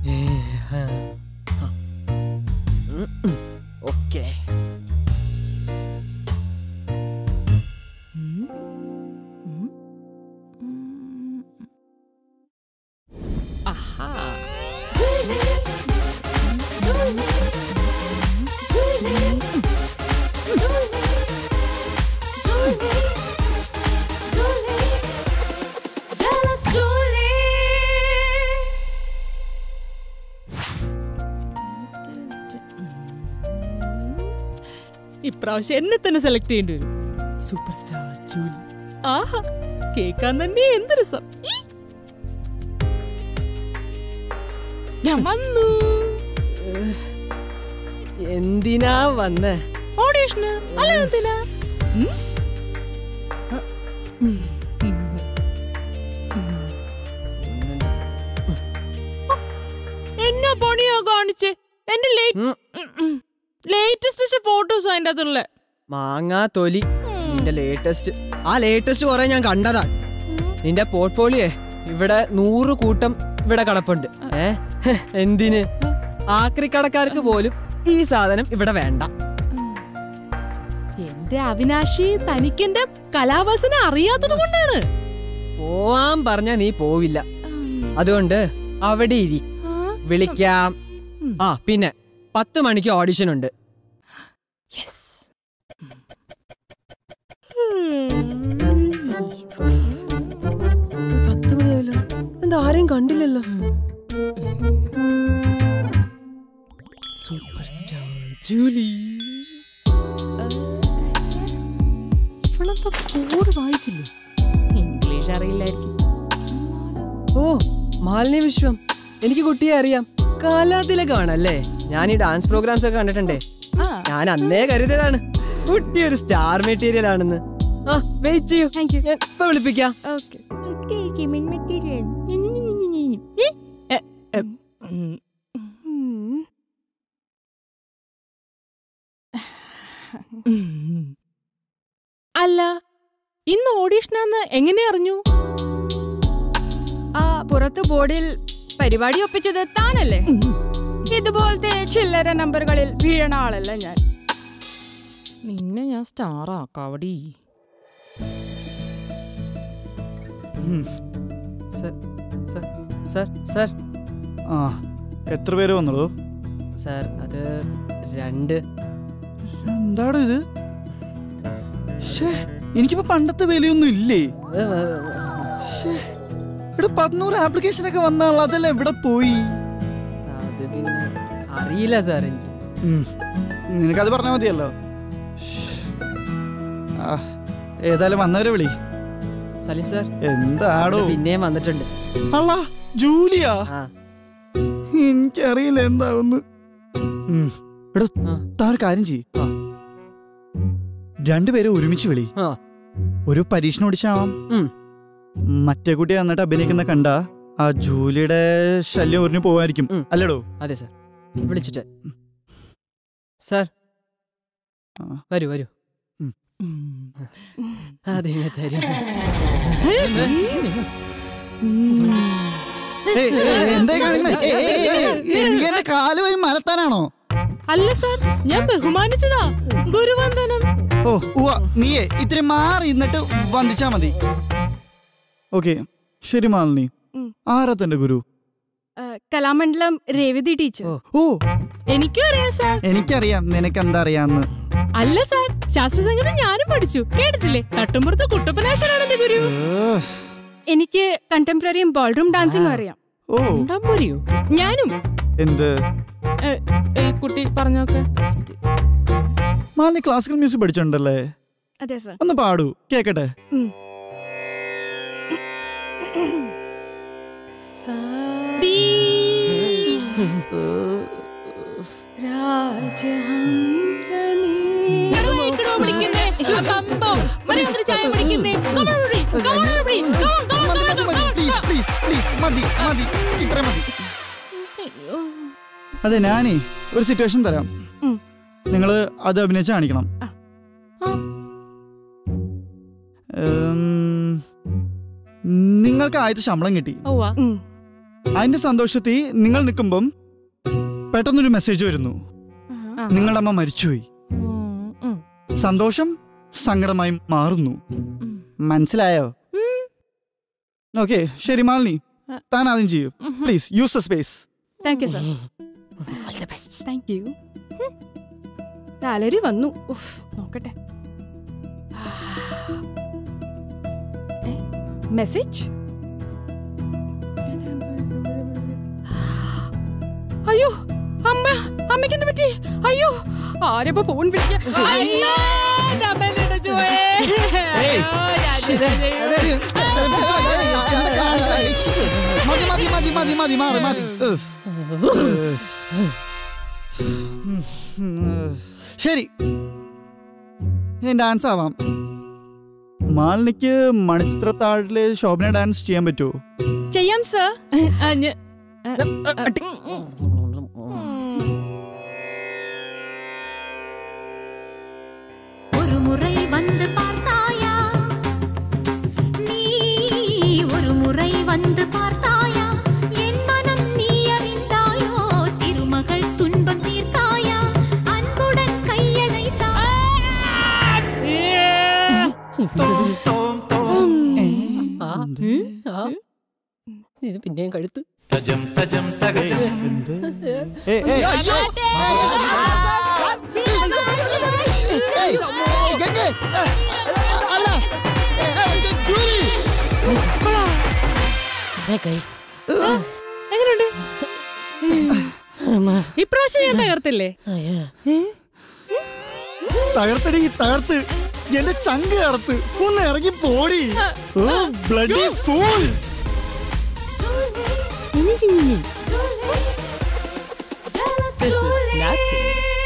Okay ഇപ്രാവശ്യം എന്നെ തന്നെ സെലക്ട് ചെയ്യേണ്ടി വരും സൂപ്പർ സ്റ്റാർ ജൂലി ആഹാ കേക്കാൻ തന്നെ എന്ത് രസം ഈ. ഞാൻ വന്നു എന്തിനാ വന്നേ ഓഡീഷന് അല്ല എന്തിനാ ഉം? എന്നാ പണിയാ കാണിച്ചേ എന്റെ ഉം. ലേറ്റസ്റ്റ് ഫോട്ടോസ് അതിന്റെ അകത്തുള്ള മാങ്ങാ തൊലി നിന്റെ ലേറ്റസ്റ്റ് ആ ലേറ്റസ്റ്റ് കുറെ ഞാൻ കണ്ടതാ നിന്റെ പോർട്ട്ഫോളിയോ ഇവിടെ നൂറ് കൂട്ടം ഇവിടെ കിടപ്പുണ്ട് ഏ ഹ്, എന്തിന് ആക്രിക്കടക്കാർക്ക് പോലും ഈ സാധനം ഇവിടെ വേണ്ട എന്റെ അവിനാശി തനിക്കെന്റെ കലാവാസന അറിയാത്തത് കൊണ്ടാണ് പോവാൻ പറഞ്ഞ നീ പോവില്ല അതുകൊണ്ട് അവിടെ ഇരി വിളിക്കാം ഉം. ആ പിന്നെ പത്ത് മണിക്ക് ഓഡിഷൻ ഉണ്ട് യെസ് പത്ത് മണിയായല്ലോ എന്താ ആരെയും കണ്ടില്ലല്ലോ സൂപ്പർ സ്റ്റാർ ജൂലി ഇവളെന്താ കോഡ് വായിച്ചില്ലേ ഇംഗ്ലീഷ് അറിയില്ലായിരിക്കും ഓ മാലിന്യ വിശ്വം എനിക്ക് കുട്ടിയെ അറിയാം കലാതിലകാണല്ലേ ഞാൻ ഈ ഡാൻസ് പ്രോഗ്രാംസ് ഒക്കെ കണ്ടിട്ടുണ്ടേ ഞാൻ അന്നേ കരുതിയതാണ് കുട്ടി ഒരു സ്റ്റാർ മെറ്റീരിയൽ ആണെന്ന് ആ വെയിറ്റ് ചെയ്യൂ താങ്ക് യു ഞാൻ ഇപ്പൊ വിളിപ്പിക്കാം ഓക്കെ അല്ല ഇന്ന് ഓഡീഷനാന്ന് എങ്ങനെ അറിഞ്ഞു ആ പുറത്ത് ബോർഡിൽ പരിപാടി ഒപ്പിച്ചത് താനല്ലേ ഇതുപോലത്തെ ചില്ലറ നമ്പറുകളിൽ വീഴണ ആളല്ല ഞാൻ നിന്നെ ഞാൻ സ്റ്റാർ ആക്കാവടി സർ സർ സർ സർ ആ എത്ര പേര് വന്നുള്ളൂ സർ അത് രണ്ട് എന്താടോ ഇത് ശ്ശേ, എനിക്കിപ്പോ പണ്ടത്തെ വിലയൊന്നും ഇല്ലേ ഏ, ഏ, ഏ, ശ്ശേ, ഇവിടെ പതിനൂറ് ആപ്ലിക്കേഷൻ ഒക്കെ വന്നാൽ അതെല്ലാം എവിടെ പോയി അത് പിന്നെ അറിയില്ല സാർ എനിക്ക് ഉം, നിനക്കത് പറഞ്ഞാൽ മതിയല്ലോ ശ്ശേ. ആ, ഏതായാലും വന്നവരെ വിളി സലീം സാർ എന്താടോ പിന്നെയും വന്നിട്ടുണ്ട് അല്ല ജൂലിയാ ആ എനിക്കറിയില്ല എന്താവുന്നു ഉം. എടോ ആ. താ ഒരു കാര്യം ചെയ്യ് ആ. രണ്ടുപേരെ ഒരുമിച്ച് വിളി ആ. ഒരു പരീക്ഷണം ഓടിച്ചാവാം ഉം. മറ്റേ കുട്ടി വന്നിട്ട് അഭിനയിക്കുന്ന കണ്ട ആ ജൂലിയുടെ ശല്യം ഒരിഞ്ഞു പോവായിരിക്കും ഉം. അല്ലടോ അതെ സാർ വിളിച്ചിട്ട് സാർ ആ. വരൂ വരൂ ഉം. അതെ തരും ഏയ്, ഏയ്, എന്തായി കാണിക്കണേ? ഏയ്, ഏയ്, ഏയ്, ഏയ്, നീ എന്റെ കാല് വരി മരത്താനാണോ അല്ല സാർ ഞാൻ ബഹുമാനിച്ചതാ ഗുരുവന്ദനം ഓ ഉവ്വ നീയേ ഇത്തിരി മാറി എന്നിട്ട് വന്ദിച്ചാ മതി ഓക്കെ ശരി മാലിനി ഉം. ആരാ തന്റെ ഗുരു ആ, കലാമണ്ഡലം രേവതി ടീച്ചർ ഓ. ഓ എനിക്കും അറിയാം സാർ എനിക്കറിയാം നിനക്ക് എന്താ അറിയാന്ന് അല്ല സാർ ശാസ്ത്രീയ സംഗീതം ഞാനും പഠിച്ചു കേട്ടിട്ടില്ലേ തട്ടുമ്പുറത്ത് കുട്ടപ്പനാശനാണ് എന്റെ ഗുരു ഏഹ്. എനിക്ക് കണ്ടംപററിയും ബോൾറൂം ഡാൻസിങ്ങും അറിയാം ഓ ഉണ്ടാമ്പോരിയോ ഞാനും എന്ത് ഏ, ഈ കുട്ടി പറഞ്ഞോക്ക് മാലിനി ക്ലാസിക്കൽ മ്യൂസിക് പഠിച്ചിട്ടുണ്ടല്ലേ അതെ സർ ഒന്ന് പാടൂ കേക്കട്ടെ എടോ, എക്കടോ പിടിക്കുന്നേ? ആ കമ്പം. മതി, ഒത്തിരി ചായ പിടിക്കുന്നേ. Come on, everybody. Come on, everybody. Come on, come on, മതി, come on, മതി, come മതി, on, please, come on. please, please, മതി മതി ഇത്ര മതി അയ്യോ. അതെ ഞാനേ ഒരു സിറ്റുവേഷൻ തരാം ഉം. നിങ്ങൾ അത് അഭിനയിച്ച് കാണിക്കണം ആ. ആ. ഉം, നിങ്ങൾക്ക് ആദ്യത്തെ ശമ്പളം കിട്ടി ഉവ്വ. ഉം. അതിന്റെ സന്തോഷത്തിൽ നിങ്ങൾ നിൽക്കുമ്പം പെട്ടെന്നൊരു മെസ്സേജ് വരുന്നു നിങ്ങളുടെ അമ്മ മരിച്ചുപോയി ഉം, ഉം. സന്തോഷം സങ്കടമായി മാറുന്നു മനസ്സിലായോ ഓക്കെ ശരി മാലിനി താൻ ആദ്യം ചെയ്യൂ please use the space thank you sir thank you salary വന്നു ഉഫ്, നോക്കട്ടെ മെസ്സേജ് അയ്യോ അമ്മ അമ്മയ്ക്ക് എന്ത് പറ്റി അയ്യോ ആരപ്പോ ഫോൺ വിളിക്കുക അയ്യോ, ഡബൽ ഇടച്ചു പോയേ. ഏയ്. അയ്യോ, ഞാൻ മതി മതി മതി മതി മതി മാറി മതി ഉഫ്. ശരി ഞാൻ ഡാൻസ് ആവാം മാലിനിക്ക് മണിച്ചിത്രത്താഴില് ശോഭന ഡാൻസ് ചെയ്യാൻ പറ്റുമോ ചെയ്യാം സർ ആ, ഞ- ஒரு முறை வந்து பார்த்தாயா நீ ஒரு முறை வந்து பார்த்தாயா என் மனம் நீ அறிந்தாயோ திருமகள் துன்பம் தீர்த்தாயா அன்புடன் கையணைத்தாயா ആ, ഇത് പിന്നെയും കഴുത്ത് ഏയ്, ഏയ്, ഏയ്, ഗംഗേ, ഏ, അല്ല, ഏ, ഏ, ജൂലി. എങ്ങനെയുണ്ട് ഇപ്രാവശ്യം ഞാൻ തകർത്തില്ലേ തകർത്തടി തകർത്ത് എന്റെ ചങ്ക് തകർത്ത് ഒന്ന് ഇറങ്ങി പോടി bloody fool This is nothing.